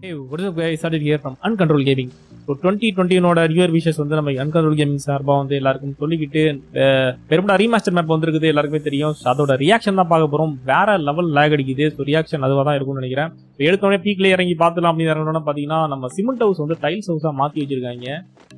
Hey, what is up guys? Started here from Uncontrol Gaming. So twenty டுவெண்ட்டினோட new wishes வந்து நம்ம அன்கண்ட்ரோல் gaming சார்பாக வந்து எல்லாருக்கும் சொல்லிக்கிட்டு அஹ், பெரும்பாலும் ரீமாஸ்டர் மேப் வந்திருக்குது எல்லாருக்குமே தெரியும் So, அதோட ரியாக்ஷன் தான் பார்க்க போகிறோம் வேற லெவல் லேக் அடிக்குது ஸோ ரியாக்ஷன் அதுவாக தான் இருக்கும்னு நினைக்கிறேன் ஸோ எடுத்தோடனே பீக்ல இறங்கி பார்த்துலாம் அப்படின்னு இறங்கணும்னா பார்த்தீங்கன்னா நம்ம சிமெண்ட் ஹவுஸ் வந்து டைல்ஸ் ஹவுஸாக மாற்றி வச்சிருக்காங்க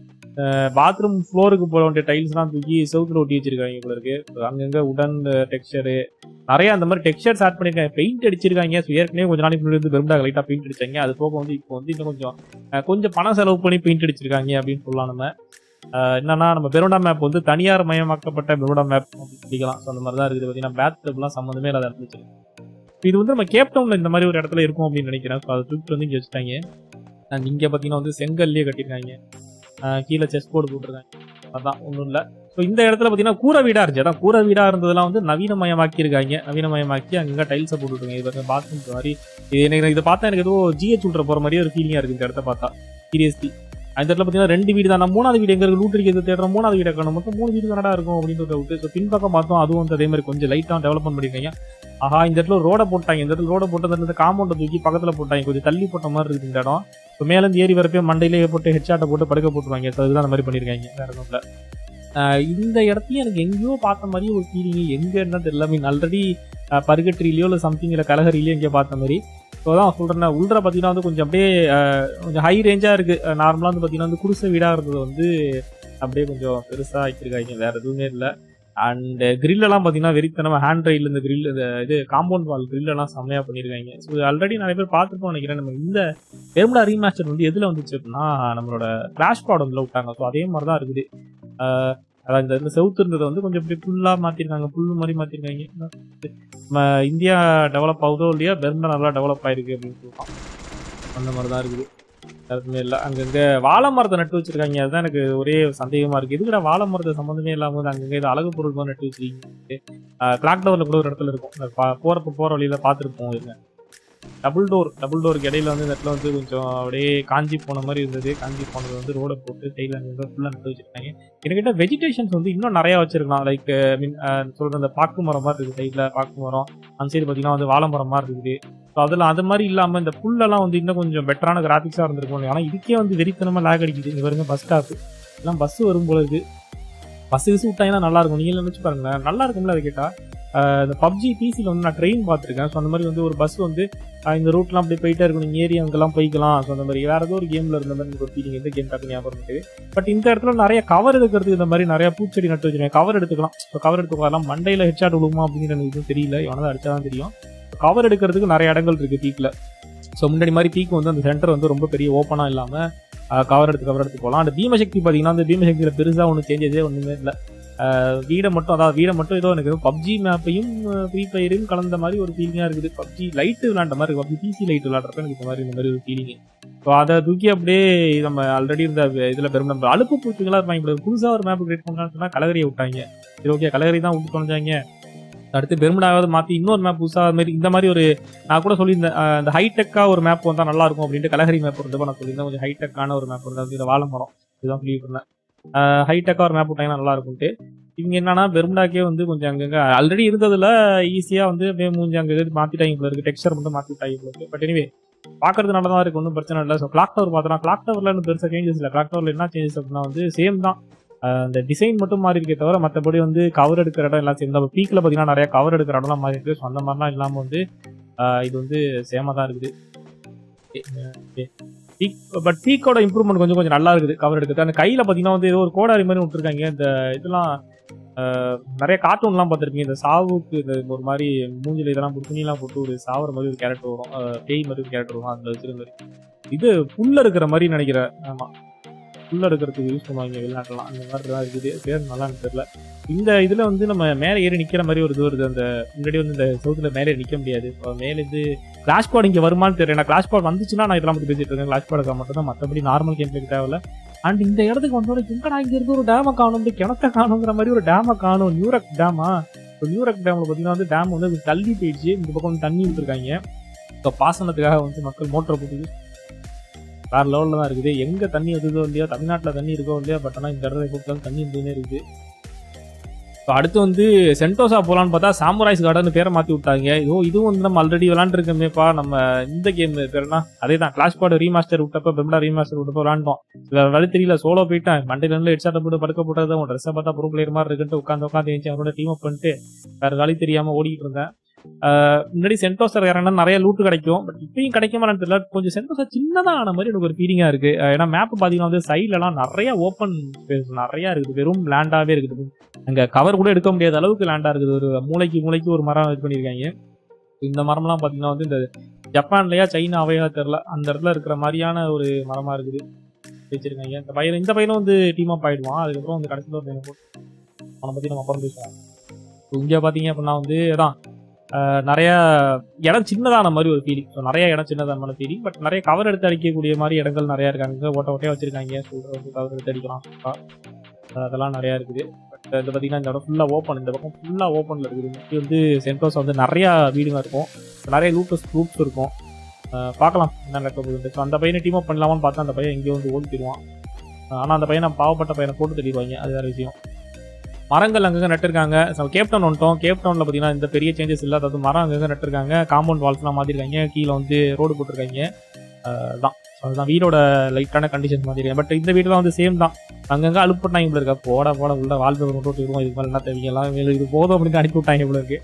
பாத்ரூம் ஃப்ளோருக்கு போட வேண்டிய டைல்ஸ்லாம் தூக்கி செவுத்துல ஒட்டி வச்சிருக்காங்க போல இருக்கு So, அங்கங்க உடன் டெக்ஸ்சரு நிறைய அந்த மாதிரி டெக்ஸ்சர்ஸ் ஆட் பண்ணிருக்காங்க பெயிண்ட் அடிச்சிருக்காங்க ஸோ ஏற்கனவே கொஞ்ச நாளைக்கு முன்னாடி வந்து பெரும்பாலும் லைட்டாக பெயிண்ட் அடிச்சாங்க அது போக வந்து இப்போ வந்து இன்னும் கொஞ்சம் அஹ், கொஞ்சம் பணம் செலவு பண்ணி பெயிண்ட் அடிச்சிருக்காங்க அப்படின்னு சொல்லலாம் நம்ம அஹ், என்னன்னா நம்ம பெரோடா மேப் வந்து தனியார் மயமாக்கப்பட்ட பெரோடா மேப் அப்படின்னு சொல்லிக்கலாம் ஸோ அந்த மாதிரி தான் இருக்குது பார்த்தீங்கன்னா பேத் டப்லாம் சம்மந்தமே இல்லாத இடத்துல வச்சிருக்கு இது வந்து நம்ம கேப்டவுன்ல இந்த மாதிரி ஒரு இடத்துல இருக்கும் அப்படின்னு நினைக்கிறேன் ஸோ அதை தூக்கிட்டு வந்து இங்கே வச்சுட்டாங்க அண்ட் இங்கே பார்த்தீங்கன்னா வந்து செங்கல்லே கட்டியிருக்காங்க அஹ், கீழே செஸ் போர்டு போட்டிருக்காங்க அதான் ஒன்றும் இல்லை ஸோ இந்த இடத்துல பார்த்தீங்கன்னா கூரை வீடாக இருந்துச்சு அதான் கூரை வீடாக இருந்ததெல்லாம் வந்து நவீனமயமாக்கி இருக்காங்க நவீனமயமாக்கி அங்கே டைல்ஸை போட்டுருக்காங்க இது வந்து பாத்ரூம் மாதிரி இது எனக்கு இதை பார்த்தா எனக்கு ஏதோ ஜிஹெச் விட்ற போகிற மாதிரியே ஒரு ஃபீலிங்காக இருக்குது இந்த இடத்த பார்த்தா சீரியஸ்லி அந்த இடத்துல பார்த்தீங்கன்னா ரெண்டு வீடு தான் நான் மூணாவது வீடு எங்க இருக்கு லூட் அடிக்கிறது தேடுற மூணாவது வீடு காணும் மொத்தம் மூணு வீடு தானடா இருக்கும் அப்படின்றத விட்டு ஸோ பின்பக்கம் பார்த்தோம் அதுவும் வந்து அதே மாதிரி கொஞ்சம் லைட்டாக டெவலப்மெண்ட் பண்ணிருக்காங்க ஆஹா இந்த இடத்துல ரோட போட்டாங்க இந்த இடத்துல ரோட போட்டு அந்த இடத்துல காம்பவுண்டை தூக்கி பக்கத்தில் போட்டாங்க கொஞ்சம் தள்ளி போட்ட மாதிரி இருக்குது இந்த இடம் இப்போ மேலேருந்து ஏறி வரப்பே மண்டையிலேயே போட்டு ஹெட்ஷாட்டை போட்டு படுக்க போட்டுருவாங்க ஸோ அதுதான் அந்த மாதிரி பண்ணியிருக்காங்க வேற எதுவும் இல்லை ஆஹ் இந்த இடத்தையும் எனக்கு எங்கேயோ பார்த்த மாதிரி ஒரு ஃபீலிங் எங்க என்ன தெரியல மீன் ஆல்ரெடி பருகட்ரிலையோ இல்லை சம்திங் இல்லை கலகரிலையோ எங்கேயோ பார்த்த மாதிரி ஸோ தான் சொல்கிறேன் உள்ள பார்த்தீங்கன்னா வந்து கொஞ்சம் அப்படியே ஆஹ் கொஞ்சம் ஹை ரேஞ்சாக இருக்குது நார்மலாக வந்து பார்த்தீங்கன்னா வந்து குடிசை வீடாக இருந்தது வந்து அப்படியே கொஞ்சம் பெருசாக ஆக்கியிருக்காங்க வேற எதுவுமே இல்லை அண்ட் கிரில்லெல்லாம் பார்த்தீங்கன்னா வெறித்தனமாக ஹேண்ட் ரயில் இந்த grill இந்த இது காம்பவுண்ட் வால் கிரில்லெல்லாம் செம்மையாக பண்ணியிருக்காங்க ஸோ ஆல்ரெடி நிறைய பேர் பார்த்துருப்போம் நினைக்கிறேன் நம்ம இந்த பெருமடா ரீமாஸ்டர் வந்து எதில் வந்துச்சு அப்படின்னா நம்மளோட கிளாஷ் பாட் வந்து விட்டாங்க ஸோ அதே மாதிரி தான் இருக்குது ஆஹ் அதான் இந்த இந்த செவுத்து இருந்ததை வந்து கொஞ்சம் இப்படி ஃபுல்லாக மாற்றிருக்காங்க புல் மாதிரி மாற்றிருக்காங்க நம்ம இந்தியா டெவலப் ஆகுதோ இல்லையா பெருந்தா நல்லா டெவலப் ஆயிருக்கு அப்படின்னு சொல்லலாம் அந்த மாதிரி தான் இருக்குது அதுவுமே இல்லை அங்கங்கே வாழை மரத்தை நட்டு வச்சிருக்காங்க அதுதான் எனக்கு ஒரே சந்தேகமா இருக்கு எதுக்குடா வாழை மரத்தை சம்மந்தமே இல்லாம வந்து அங்கங்கே இது அழகு பொருள் மாதிரி நட்டு வச்சிருக்கீங்க கிளாக் டவர்ல கூட ஒரு இடத்துல இருக்கும் இந்த பா- போறப்ப போற வழியில பார்த்துருப்போம் இருங்க டபுள் டோர் டபுள் டோருக்கு இடையில வந்து இந்த இடத்துல வந்து கொஞ்சம் அப்படியே காஞ்சி போன மாதிரி இருந்தது காஞ்சி போனது வந்து ரோட போட்டு சைடில் அங்கே ஃபுல்லாக நட்டு வச்சிருக்காங்க என்கிட்ட வெஜிடேஷன்ஸ் வந்து இன்னும் நிறைய வச்சிருக்கலாம் லைக் மீன் சொல்ற அந்த பாக்கு மரம் மாதிரி இருக்குது சைடில் பாக்கு மரம் அந்த சைடு பார்த்தீங்கன்னா வந்து வாழை மரம் மாதிரி இருக்குது ஸோ அதில் அது மாதிரி இல்லாமல் இந்த புல்லெல்லாம் வந்து இன்னும் கொஞ்சம் பெட்டரான கிராஃபிக்ஸாக இருந்திருக்கும் ஆனால் இதுக்கே வந்து வெறித்தனமாக லேக் அடிக்குது இங்கே வருங்க பஸ் ஸ்டாப் எல்லாம் பஸ் வரும் போல இருக்கு பஸ் விசு விட்டாங்கன்னா நல்லா இருக்கும் நீங்க நினைச்சு பாருங்களேன் நல்லா இருக்கும்ல அதை கேட்டா ஆஹ் இந்த பப்ஜி பிசியில் வந்து நான் ட்ரெயின் பார்த்துருக்கேன் ஸோ அந்த மாதிரி வந்து ஒரு பஸ் வந்து ஆஹ் இந்த ரூட்லாம் அப்படியே போயிட்டே இருக்கும் நீங்கள் ஏறி அங்கெல்லாம் போய்க்கலாம் ஸோ அந்த மாதிரி வேற ஏதோ ஒரு கேமில் இருந்த மாதிரி எனக்கு ஒரு ஃபீலிங் எந்த கேம் டக்கு ஞாபகம் இருக்குது பட் இந்த இடத்துல நிறைய கவர் எடுக்கிறதுக்கு இந்த மாதிரி நிறைய பூச்செடி நட்டு வச்சிருக்கேன் கவர் எடுத்துக்கலாம் ஸோ கவர் எடுத்துக்கலாம் மண்டையில் ஹெட்ஷாட் விழுமா அப்படிங்கிற எனக்கு எதுவும் தெரியல இவனதான் அடிச்சா தான் தெரியும் கவர் எடுக்கிறதுக்கு நிறைய இடங்கள் இருக்கு பீக்கில் ஸோ முன்னாடி மாதிரி பீக் வந்து அந்த சென்டர் வந்து ரொம்ப பெரிய ஓப்பனாக இல்லாமல் கவர் எடுத்து கவர் எடுத்து போகலாம் அந்த பீமசக்தி பார்த்தீங்கன்னா அந்த பீமசக்தியில் பெருசாக ஒன்றும் சேஞ்சஸே ஒன்றுமே இல்லை வீடை மட்டும் அதாவது வீடை மட்டும் ஏதோ எனக்கு பப்ஜி மேப்பையும் ஃப்ரீ ஃபயரையும் கலந்த மாதிரி ஒரு ஃபீலிங்காக இருக்குது பப்ஜி லைட் விளாண்ட மாதிரி பப்ஜி பிசி லைட் விளாட்றப்ப எனக்கு இந்த மாதிரி இந்த மாதிரி ஒரு ஃபீலிங் ஸோ அதை தூக்கி அப்படியே நம்ம ஆல்ரெடி இருந்த இதில் பெரும் நம்ம அழுப்பு பூச்சிகளாக இருப்பாங்க இப்ப புதுசாக ஒரு மேப் கிரியேட் பண்ணலாம்னு சொன்னால் கலகரியை விட்டாங்க சரி ஓகே கலகரி தான் விட்டு தொலைஞ்சாங்க அடுத்து பெருமடாவது மாற்றி இன்னொரு மேப் புதுசாக மாதிரி இந்த மாதிரி ஒரு நான் கூட சொல்லியிருந்தேன் அஹ் இந்த ஹைடெக்காக ஒரு மேப் வந்தால் நல்லா இருக்கும் அப்படின்ட்டு கலகரி மேப் இருந்தப்போ நான் சொல்லியிருந்தேன் கொஞ்சம் ஹைடெக்கான ஒரு மேப் இருந்தது இந்த வாழை மரம் இதுதான் சொல்லிட்டு இருந்தேன் ஹைடெக்காக ஒரு மேப் விட்டாங்கன்னா நல்லா இருக்கும்ட்டு இவங்க என்னன்னா பெரும்டாக்கே வந்து கொஞ்சம் அங்கங்க ஆல்ரெடி இருந்ததுல ஈஸியா வந்து அப்படியே மூஞ்சி அங்க இது மாத்திட்டாங்க போல இருக்கு டெக்ஸ்டர் மட்டும் மாத்தி விட்டாங்க போல இருக்கு பட் எனிவே பாக்குறது நல்லா தான் இருக்கு ஒன்றும் பிரச்சனை இல்லை ஸோ கிளாக் டவர் பார்த்தோம்னா கிளாக் டவர்ல இன்னும் பெருசா சேஞ்சஸ் இல்லை கிளாக் டவர்ல என்ன சேஞ்சஸ் அப்படின்னா வந்து சேம் தான் ஆஹ் அந்த டிசைன் மட்டும் மாறி இருக்கே தவிர மற்றபடி வந்து கவர் எடுக்கிற இடம் எல்லாம் சேர்ந்து பீக்ல பார்த்தீங்கன்னா நிறைய கவர் எடுக்கிற இடம்லாம் மாறி இருக்கு ஸோ அந்த மாதிரிலாம் இல்லாமல் வந்து ஆஹ் இது வந்து சேமா தான் இருக்குது பீக் பட் பீக்கோட இம்ப்ரூவ்மெண்ட் கொஞ்சம் கொஞ்சம் நல்லா இருக்குது கவர் எடுக்கிறது அந்த கையில பார்த்தீங்கன்னா வந்து ஏதோ ஒரு கோடாரி மாதிரி விட்டுருக்காங்க இந்த இதெல்லாம் ஆஹ் நிறைய கார்ட்டூன்லாம் பார்த்துருப்பீங்க இந்த சாவுக்கு இந்த ஒரு மாதிரி மூஞ்சில இதெல்லாம் போட்டு துணியெல்லாம் போட்டு ஒரு சாவர மாதிரி ஒரு கேரக்டர் வரும் ஆஹ் பேய் மாதிரி ஒரு கேரக்டர் வரும் அதில் வச்சிருந்த மாதிரி இது புல்ல இருக்கிற மாதிரி நினைக்கிறேன் ஆமா புல்ல எடுக்கிறதுக்கு யூஸ் பண்ணுவாங்க வெளிநாட்டுலாம் அந்த மாதிரி தான் இருக்குது பேர் நல்லா எனக்கு தெரியல இந்த இதுல வந்து நம்ம மேலே ஏறி நிக்கிற மாதிரி ஒரு இது வருது அந்த முன்னாடி வந்து இந்த சவுத்துல மேலே ஏறி நிக்க முடியாது இப்போ மேலே இது கிளாஷ் பாட் இங்க வருமான்னு தெரியல நான் கிளாஷ் பாட் வந்துச்சுன்னா நான் இதெல்லாம் பத்தி பேசிட்டு இருக்கேன் கிளாஷ் பாடுக்கா மட்டும் தான் மற்றபடி நார்மல் கேம் பிளேக்கு தேவையில்ல அண்ட் இந்த இடத்துக்கு வந்தோட எங்கடா இங்க இருந்து ஒரு டேமை காணும் இந்த கிணத்த காணுங்கிற மாதிரி ஒரு டேமை காணும் நியூரக் டேமா இப்போ நியூரக் டேம்ல பார்த்தீங்கன்னா வந்து டேம் வந்து அது தள்ளி போயிடுச்சு இந்த பக்கம் வந்து தண்ணி விட்டுருக்காங்க இப்போ பாசனத்துக்காக வந்து மக்கள் மோட்டரை போட்டு use வேற லெவலில் தான் இருக்குது எங்க தண்ணி வருதோ இல்லையோ தமிழ்நாட்டில் தண்ணி இருக்கோ இல்லையோ பட் ஆனால் இந்த இடத்துல கூப்பிட்டு தண்ணி இருந்துனே இருக்குது So, அடுத்து வந்து சென்டோசா போலான்னு பார்த்தா சாமுராய்ஸ் கார்டன் பேரை மாத்தி விட்டாங்க ஐயோ இதுவும் வந்து நம்ம ஆல்ரெடி விளாண்டுருக்கோமேப்பா நம்ம இந்த கேம் பேருனா அதே தான் கிளாஷ் பாடு ரீமாஸ்டர் விட்டப்ப பெம்டா ரீமாஸ்டர் விட்டப்ப விளாண்டோம் வேற வழி தெரியல சோலோ போயிட்டேன் மண்டே ரெண்டு ஹெட்ஷாட்டை போட்டு படுக்க போட்டது உன் ட்ரெஸ்ஸை பார்த்தா ப்ரோ பிளேயர் மாதிரி இருக்குன்ட்டு உட்காந்து உட்காந்து எழுந்து அவரோட டீம் அப் பண்ணிட்டு வேற வழி தெரியாம ஓடிக்கிட்டு இருந்தேன் ஆஹ் முன்னாடி சென்டோசர் இறங்கினா நிறைய லூட்டு கிடைக்கும் பட் இப்பயும் கிடைக்குமான்னு தெரியல கொஞ்சம் சென்டோசர் சின்னதா ஆன மாதிரி எனக்கு ஒரு ஃபீலிங்கா இருக்கு ஆஹ் ஏன்னா மேப் பாத்தீங்கன்னா வந்து சைட்ல எல்லாம் நிறைய ஓப்பன் ஸ்பேஸ் நிறைய இருக்குது வெறும் லேண்டாவே இருக்குது அங்க கவர் கூட எடுக்க முடியாத அளவுக்கு லேண்டா இருக்குது ஒரு மூளைக்கு மூளைக்கு ஒரு மரம் இது பண்ணியிருக்காங்க இந்த மரம்லாம் பாத்தீங்கன்னா வந்து இந்த ஜப்பான்லயா சைனாவையா தெரியல அந்த இடத்துல இருக்கிற மாதிரியான ஒரு மரமா இருக்குது வச்சிருக்காங்க இந்த பையன் இந்த பையனும் வந்து டீம் அப் ஆயிடுவான் அதுக்கப்புறம் வந்து கடைசியில் ஒரு பையனை போட்டு அவனை பத்தி நம்ம அப்புறம் பேசுவோம் இங்கே பார்த்தீங்க அப்படின்னா வந்து அதான் ஆஹ் நிறைய இடம் சின்னதான மாதிரி ஒரு ஃபீலிங் ஸோ நிறைய இடம் சின்னதான ஃபீலிங் பட் நிறைய கவர் எடுத்து அடிக்கக்கூடிய மாதிரி இடங்கள் நிறைய இருக்காங்க ஓட்ட ஓட்டையா வச்சிருக்காங்க சொல்ற வந்து கவர் எடுத்து அடிக்கலாம் ஆஹ் அதெல்லாம் நிறைய இருக்குது பட் இது பார்த்தீங்கன்னா இந்த இடம் ஃபுல்லாக ஓப்பன் இந்த பக்கம் ஃபுல்லாக ஓப்பனில் இருக்குது முக்கிய வந்து சென்டோஸ் வந்து நிறைய வீடுங்க இருக்கும் நிறைய லூட்டஸ் குரூப்ஸ் இருக்கும் ஆஹ் பார்க்கலாம் என்ன நடக்க போகுது ஸோ அந்த பையனை டீம் அப் பண்ணலாமான்னு பார்த்தா அந்த பையன் எங்கேயோ வந்து ஓடிடுவான் ஆனால் அந்த பையனை பாவப்பட்ட பையனை போட்டு தள்ளிடுவாங்க அது வேற விஷயம் மரங்கள் அங்கங்கே நட்டிருக்காங்க ஸோ கேப்டவுன் வந்துட்டோம் கேப்டவுனில் பார்த்தீங்கன்னா இந்த பெரிய சேஞ்சஸ் இல்லை அதாவது மரம் அங்கங்கே நட்டிருக்காங்க காம்பவுண்ட் வால்ஸ்லாம் மாற்றிருக்காங்க கீழே வந்து ரோடு போட்டிருக்காங்க ஆஹ் தான் So அதுதான் வீடோட லைட்டான கண்டிஷன்ஸ் மாற்றிருக்காங்க பட் இந்த வீடு வந்து சேம் தான் அங்கங்கே அழுப்பிட்டாங்க போல இருக்கா போட போட உள்ள வால்பேப்பர் மட்டும் விட்டுருவோம் இது மாதிரி என்ன தேவையெல்லாம் இது போதும் அப்படின்னு அனுப்பி விட்டாங்க போல இருக்கு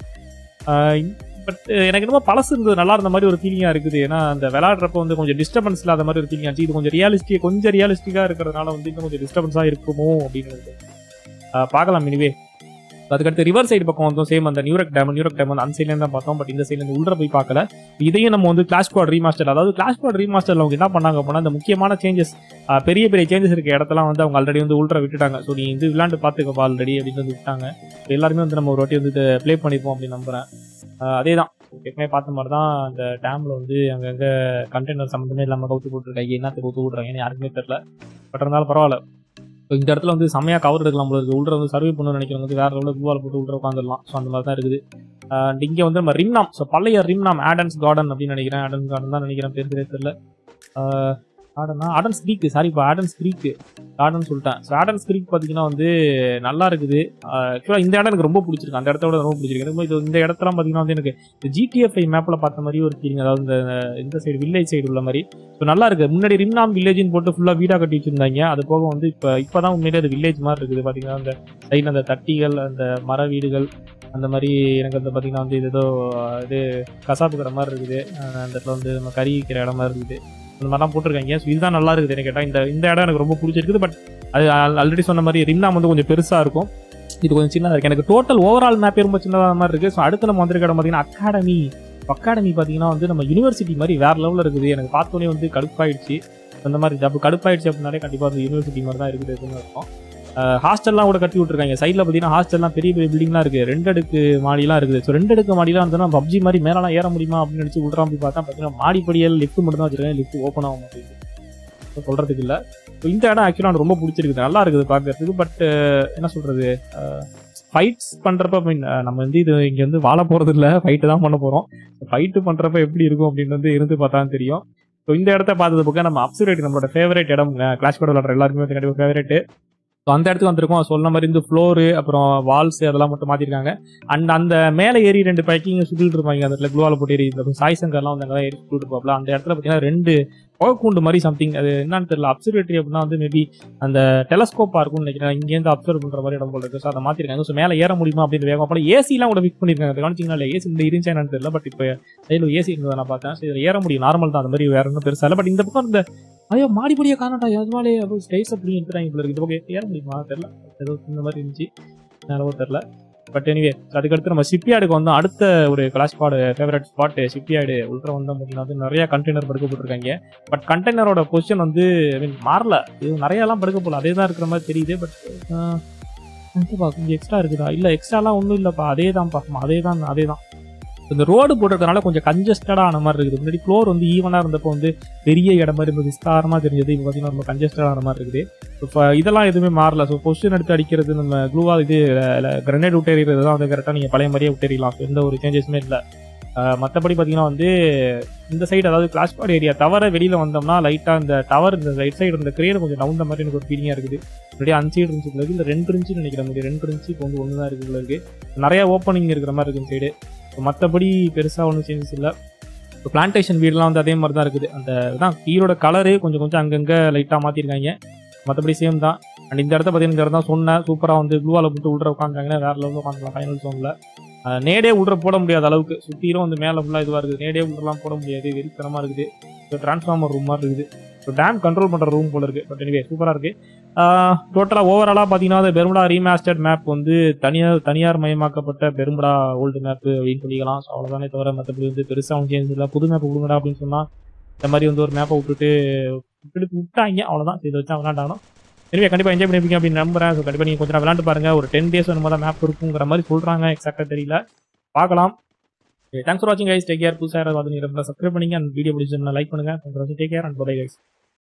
பட் எனக்கு என்னமோ பழசு இருந்தது நல்லா இருந்த மாதிரி ஒரு ஃபீலிங்காக இருக்குது ஏன்னா அந்த விளையாடுறப்ப வந்து கொஞ்சம் டிஸ்டர்பன்ஸ் இல்லாத மாதிரி ஒரு ஃபீலிங் ஆச்சு இது கொஞ்சம் ரியாலிஸ்டிக் கொஞ்சம் ரியாலிஸ்டிக்காக இருக்கிறதுனால வந்து இன்னும் கொஞ்சம் டிஸ்டர்பன்ஸாக இருக்குமோ அப்படின்னு ஆஹ் பார்க்கலாம் இனிவே அதுக்கடுத்து ரிவர் சைடு பக்கம் வந்தோம் சேம் அந்த நியூரக் டேம் நியூரக் டேம் வந்து அந்த சைட்லேருந்து தான் பார்த்தோம் பட் இந்த சைட்லேருந்து உள்ள போய் பார்க்கல இதையும் நம்ம வந்து கிளாஸ் ஸ்குவாட் ரீமாஸ்டர் அதாவது கிளாஸ் ஸ்குவாட் ரீமாஸ்டர்ல அவங்க என்ன பண்ணாங்க அப்படின்னா இந்த முக்கியமான சேஞ்சஸ் பெரிய பெரிய சேஞ்சஸ் இருக்க இடத்தெல்லாம் வந்து அவங்க ஆல்ரெடி வந்து உள்ற விட்டுட்டாங்க ஸோ நீ வந்து விளாண்டு பார்த்துக்கப்பா ஆல்ரெடி அப்படின்னு வந்து விட்டாங்க So எல்லாருமே வந்து நம்ம ஒரு வாட்டி வந்து ப்ளே பண்ணிப்போம் அப்படின்னு நம்புறேன் அதே தான் எப்பவுமே பார்த்த மாதிரி தான் அந்த டேம்ல வந்து அங்கங்க கண்டெய்னர் சம்மந்தமே இல்லாமல் கவுத்து போட்டுருக்காங்க என்னத்துக்கு கவுத்து விட்றாங்கன்னு யாருக்குமே தெரியல பட் இருந்தாலும் பரவாயில்ல இப்போ இந்த இடத்துல வந்து செம்மையா கவர் எடுக்கலாம் போல இருக்கு உள்ள வந்து சர்வே பண்ணணும்னு நினைக்கிறவங்க வந்து வேற லெவலில் குவால் போட்டு உள்ள உட்காந்துடலாம் ஸோ அந்த மாதிரி தான் இருக்குது அண்ட் இங்கே வந்து நம்ம ரிம்னாம் ஸோ பழைய ரிம்னாம் ஆடன்ஸ் கார்டன் அப்படின்னு நினைக்கிறேன் ஆடன்ஸ் கார்டன் தான் நினைக்கிறேன் பேர் தெரிய தெரியல ஆடனா ஆடன்ஸ் க்ரீக் சாரி இப்போ ஆடன்ஸ் க்ரீக் கார்டன் சொல்லிட்டேன் ஸோ ஆடன்ஸ் க்ரீக் பார்த்தீங்கன்னா வந்து நல்லா இருக்குது ஆக்சுவலாக இந்த இடம் எனக்கு ரொம்ப பிடிச்சிருக்கு அந்த இடத்த விட ரொம்ப பிடிச்சிருக்கு எனக்கு இது இந்த இடத்தெல்லாம் பார்த்தீங்கன்னா வந்து எனக்கு ஜிடிஎஃப்ஐ மேப்பில் பார்த்த மாதிரி ஒரு ஃபீலிங் அதாவது இந்த இந்த சைடு வில்லேஜ் சைடு உள்ள மாதிரி ஸோ நல்லா இருக்கு முன்னாடி ரிம்னாம் வில்லேஜ்னு போட்டு ஃபுல்லாக வீடாக கட்டி வச்சிருந்தாங்க அது போக வந்து இப்போ இப்போ தான் உண்மையிலே அது வில்லேஜ் மாதிரி இருக்குது பார்த்தீங்கன்னா அந்த சைடில் அந்த தட்டிகள் அந்த மர வீடுகள் அந்த மாதிரி எனக்கு வந்து பார்த்தீங்கன்னா வந்து இது ஏதோ இது கசாப்பு கடை மாதிரி இருக்குது அஹ் அந்த இடத்துல வந்து நம்ம கறி விற்கிற இடம் மாதிரி இருக்குது அந்த மாதிரிலாம் போட்டிருக்காங்க ஸோ இதுதான் நல்லா இருக்குது எனக்கு கேட்டால் இந்த இந்த இடம் எனக்கு ரொம்ப பிடிச்சிருக்குது பட் அது ஆல்ரெடி சொன்ன மாதிரி ரிம்னாம் வந்து கொஞ்சம் பெருசாக இருக்கும் இது கொஞ்சம் சின்னதாக இருக்குது எனக்கு டோட்டல் ஓவரால் மேப்பே ரொம்ப சின்னதாக மாதிரி இருக்குது ஸோ அடுத்து நம்ம வந்திருக்க இடம் பார்த்தீங்கன்னா அகாடமி அகாடமி பார்த்தீங்கன்னா வந்து நம்ம யூனிவர்சிட்டி மாதிரி வேற லெவலில் இருக்குது எனக்கு பார்த்தோன்னே வந்து கடுப்பாயிடுச்சு அந்த மாதிரி அப்போ கடுப்பாயிடுச்சு அப்படின்னாலே கண்டிப்பாக வந்து யூனிவர்சிட்டி மாதிரி தான் இருக்குது அப்படின்னு இருக்கும் ஹாஸ்டல்லாம் கூட கட்டி விட்டுருக்காங்க சைடில் பார்த்தீங்கன்னா ஹாஸ்டல்லாம் பெரிய பெரிய பில்டிங்லாம் இருக்குது ரெண்டு அடுக்கு மாடிலாம் இருக்குது ஸோ ரெண்டு அடுக்கு மாடிலாம் இருந்ததுன்னா பப்ஜி மாதிரி மேலாம் ஏற முடியுமா அப்படின்னு நினச்சி விட்றாம போய் பார்த்தா பார்த்தீங்கன்னா மாடிப்படியல் லிஃப்ட் மட்டும் தான் வச்சிருக்கேன் லிஃப்ட் ஓப்பன் ஆக மாட்டேங்குது சொல்கிறதுக்கு இல்லை ஸோ இந்த இடம் ஆக்சுவலாக எனக்கு ரொம்ப பிடிச்சிருக்குது நல்லா இருக்குது பார்க்கறதுக்கு பட் என்ன சொல்கிறது ஃபைட்ஸ் பண்ணுறப்ப மீன் நம்ம வந்து இது இங்கே வந்து வாழ போகிறது இல்லை ஃபைட்டு தான் பண்ண போகிறோம் ஃபைட்டு பண்ணுறப்ப எப்படி இருக்கும் அப்படின்னு வந்து இருந்து பார்த்தா தான் தெரியும் ஸோ இந்த இடத்த பார்த்தது பக்கம் நம்ம அப்சர்வேட் நம்மளோட ஃபேவரட் இடம் கிளாஸ் கூட விளாட்ற எல்லாருக்குமே வந்து கண்டிப்பாக ஃபேவரட் ஸோ அந்த இடத்துக்கு வந்திருக்கோம் சொன்ன மாதிரி இந்த ஃப்ளோரு அப்புறம் வால்ஸ் அதெல்லாம் மட்டும் மாற்றிருக்காங்க அண்ட் அந்த மேலே ஏறி ரெண்டு பைக்கிங்க சுற்றிட்டு இருப்பாங்க அந்த இடத்துல க்ளூவால் போட்டு ஏறி இந்த சாய் சங்கர்லாம் வந்து அங்கே ஏறி சுற்றிட்டு இருப்பாப்ல அந்த இடத்துல பார்த்தீங்கன்னா ரெண்டு புகைக்கூண்டு மாதிரி சம்திங் அது என்னன்னு தெரியல அப்சர்வேட்டரி அப்படின்னா வந்து மேபி அந்த டெலஸ்கோப்பா இருக்கும்னு நினைக்கிறேன் இங்கேருந்து அப்சர்வ் பண்ற மாதிரி இடம் போல இருக்கு ஸோ அதை மாத்திருக்காங்க ஸோ மேலே ஏற முடியுமா அப்படின்னு வேகம் அப்புறம் ஏசிலாம் கூட ஃபிக்ஸ் பண்ணிருக்காங்க அது கவனிச்சிங்களா இல்லை ஏசி இந்த இருந்துச்சா என்னன்னு தெரியல பட் இப்போ சைடில் ஏசி இருந்ததை நான் பார்த்தேன் ஸோ இதில் ஏற முடியும் நார்மல் தான் அந்த மாதிரி வேற ஒன்றும் பெருசா இல்லை பட் இந்த பக்கம் இந்த ஐயோ மாடிப்படியே காணட்டா எதுவாலே அப்போ ஸ்டைஸ் அப்படி எடுத்துட்டாங்க இப்போ இருக்கு இந்த பக்கம் ஏற முடியுமா தெரியல ஏதோ இந்த மாதிரி இருந்துச்சு நேரவோ தெரியல பட் எனிவே அதுக்கடுத்து நம்ம ஷிப்யார்டுக்கு வந்து அடுத்த ஒரு class spot favourite spot shipyard உள்ள வந்து பார்த்தீங்கன்னா வந்து நிறைய கண்டெய்னர் படுக்க போட்டிருக்காங்க பட் கண்டெய்னரோட பொசிஷன் வந்து ஐ மீன் மாறல இது நிறையலாம் படுக்க போகல அதே தான் இருக்கிற மாதிரி தெரியுது பட் கொஞ்சம் எக்ஸ்ட்ரா இருக்குதா இல்லை எக்ஸ்ட்ராலாம் ஒன்றும் இல்லைப்பா அதே தான் பார்க்கணும் அதே தான் அதே தான் இந்த ரோடு போட்டதுனால கொஞ்சம் கன்ஜஸ்டடாக ஆன மாதிரி இருக்குது முன்னாடி ஃப்ளோர் வந்து ஈவனாக இருந்தப்போ வந்து பெரிய இடம் மாதிரி ரொம்ப விஸ்தாரமாக தெரிஞ்சது இப்போ பார்த்தீங்கன்னா ரொம்ப கன்ஜஸ்டடாக ஆன மாதிரி இருக்குது இப்போ இதெல்லாம் எதுவுமே மாறல ஸோ பொசிஷன் எடுத்து அடிக்கிறது நம்ம க்ளூவா இது கிரனேட் விட்டு எறிகிறது தான் வந்து கரெக்டாக நீங்கள் பழைய மாதிரியே விட்டு எறியலாம் எந்த ஒரு சேஞ்சஸுமே இல்லை மற்றபடி பார்த்தீங்கன்னா வந்து இந்த சைடு அதாவது கிளாஸ்பாட் ஏரியா தவிர வெளியில் வந்தோம்னா லைட்டாக இந்த டவர் இந்த ரைட் சைடு இந்த கிரேடு கொஞ்சம் நவுந்த மாதிரி எனக்கு ஒரு ஃபீலிங்காக இருக்குது அப்படியே அஞ்சு சைடு இருந்துச்சு இருக்கு இல்லை ரெண்டு இருந்துச்சு நினைக்கிற மாதிரி ரெண்டு இருந்துச்சு இப்போ வந்து ஒன்று தான் இருக்குது இருக்கு நிறைய ஓப்பனிங் இருக்கிற மாதிரி இருக்குது சைடு மற்றபடி பெருசாக ஒன்றும் சேஞ்சஸ் இல்லை இப்போ பிளான்டேஷன் வீடுலாம் வந்து அதே மாதிரி தான் இருக்குது அந்த தான் கீழோட கலரு கொஞ்சம் கொஞ்சம் அங்கங்கே லைட்டாக மாற்றிருக்காங்க மற்றபடி சேம் தான் அண்ட் இந்த இடத்த பார்த்தீங்கன்னா இந்த இடம் தான் சொன்னேன் சூப்பராக வந்து ப்ளூவால் போட்டு உள்ள உட்காந்துருக்காங்கன்னா வேற லெவலில் உட்காந்துக்கலாம் ஃபைனல் சோனில் நேடே உள்ள போட முடியாத அளவுக்கு சுற்றிலும் வந்து மேலே ஃபுல்லாக இதுவாக இருக்குது நேடே உள்ளலாம் போட முடியாது வெறித்தனமாக இருக்குது இப்போ டிரான்ஸ்ஃபார்மர் ரூம் மாதிரி இருக்குது இப்போ டேம் கண்ட்ரோல் பண்ணுற ரூம் போல இருக்குது பட் எனிவே சூப்பராக இருக்குது டோட்டலாக ஓவராலாக பார்த்தீங்கன்னா அந்த பெருமுடா ரீமாஸ்டர்ட் மேப் வந்து தனியார் தனியார் மயமாக்கப்பட்ட பெருமுடா ஓல்டு மேப் அப்படின்னு சொல்லிக்கலாம் ஸோ அவ்வளோதானே தவிர மற்றபடி வந்து பெருசாக ஒன்றும் சேஞ்ச் இல்லை புது மேப் கொடுங்கடா அப்படின்னு சொன்னால் இந்த மாதிரி வந்து ஒரு மேப்பை விட்டுட்டு விட்டுட்டு விட்டாங்க அவ்வளோதான் இதை வச்சு விளாண்டானோ எனவே கண்டிப்பாக என்ஜாய் பண்ணிருப்பீங்க அப்படின்னு நம்புறேன் ஸோ கண்டிப்பாக நீங்கள் கொஞ்சம் நேரம் விளாண்டு பாருங்க ஒரு டென் டேஸ் அந்த மாதிரி மேப் இருக்குங்கிற மாதிரி சொல்கிறாங்க எக்ஸாக்டாக தெரியல பார்க்கலாம் தேங்க்ஸ் ஃபார் வாட்சிங் கைஸ் டேக் கேர் புதுசாக யாராவது வந்து சப்ஸ்கிரைப் பண்ணிங்க அந்த வீடியோ பிடிச்சிருந்தா லைக் பண்ணுங்க take care and bye guys